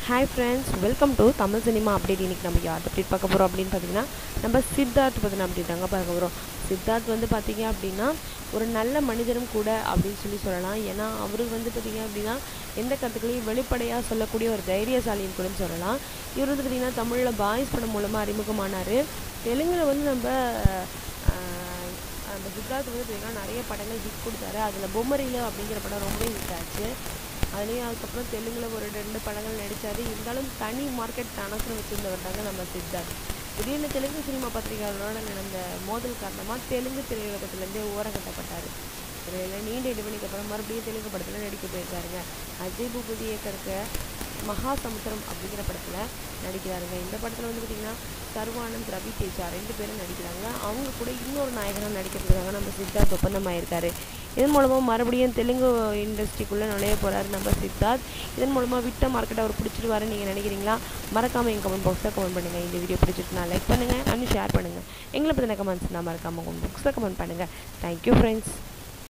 hi friends welcome to Tamil cinema update இன்னைக்கு நம்ம யார் அப்டேட் பார்க்க போகிறோம் அப்படின்னு பார்த்தீங்கன்னா நம்ம சித்தார்த் பற்றின அப்டேட் தாங்க பார்க்க போகிறோம் சித்தார்த் வந்து பார்த்தீங்க அப்படின்னா ஒரு நல்ல மனிதரும் கூட அப்படின்னு சொல்லி சொல்லலாம் ஏன்னா அவர் வந்து பார்த்தீங்க அப்படின்னா எந்த கருத்துக்களையும் வெளிப்படையாக சொல்லக்கூடிய ஒரு தைரியசாலின்னு கூட சொல்லலாம் இவர் வந்து பார்த்தீங்கன்னா தமிழில் பாய்ஸ் படம் மூலமாக அறிமுகமானார் தெலுங்கில் வந்து நம்ம ஆஹ், அந்த சித்தார்த் வந்து பார்த்தீங்கன்னா நிறைய படங்கள் ஹிட் கொடுத்தாரு அதில் பொம்மரில அப்படிங்கிற படம் ரொம்ப ஹிட் ஆச்சு அதுலேயும் அதுக்கப்புறம் தெலுங்கில் ஒரு ரெண்டு படங்கள் நடித்தார் இருந்தாலும் தனி மார்க்கெட் தனக்குன்னு வச்சுருந்தவர் தாங்க நம்ம சித்தார்த் திடீர்னு தெலுங்கு சினிமா பத்திரிகையாளரோட நடந்த மோதல் காரணமாக தெலுங்கு திரையுலகத்துலேருந்தே ஓரங்கட்டப்பட்டார் திரையில நீண்ட இடைவெளிக்கு அப்புறம் மறுபடியும் தெலுங்கு படத்தில் நடிக்க போயிருக்காருங்க அஜய் பூபதி இயக்கருக்க மகாசமுத்திரம் அப்படிங்கிற படத்தில் நடிக்கிறாருங்க இந்த படத்தில் வந்து பார்த்திங்கன்னா சர்வானந்த் ரவி தேஜா ரெண்டு பேரும் நடிக்கிறாங்க அவங்க கூட இன்னொரு நாயகனாக நடிக்கிறதுக்காக நம்ம சித்தார்த் ஒப்பந்தமாயிருக்காரு இதன் மூலமாக மறுபடியும் தெலுங்கு இண்டஸ்ட்ரிக்குள்ளே நுழைய போகிறாரு நம்ம சித்தார்த் இதன் மூலமாக விட்ட மார்க்கெட் அவர் பிடிச்சிருவாருன்னு நீங்கள் நினைக்கிறீங்களா மறக்காமல் எங்கள் கமெண்ட் பாக்ஸில் கமெண்ட் பண்ணுங்கள் இந்த வீடியோ பிடிச்சிட்டுனா லைக் பண்ணுங்கள் அண்ட் ஷேர் பண்ணுங்கள் எங்களை பற்றின கமெண்ட்ஸ் நான் மறக்காமல் கமெண்ட் பாக்ஸில் கமெண்ட் பண்ணுங்கள் தேங்க்யூ ஃப்ரெண்ட்ஸ்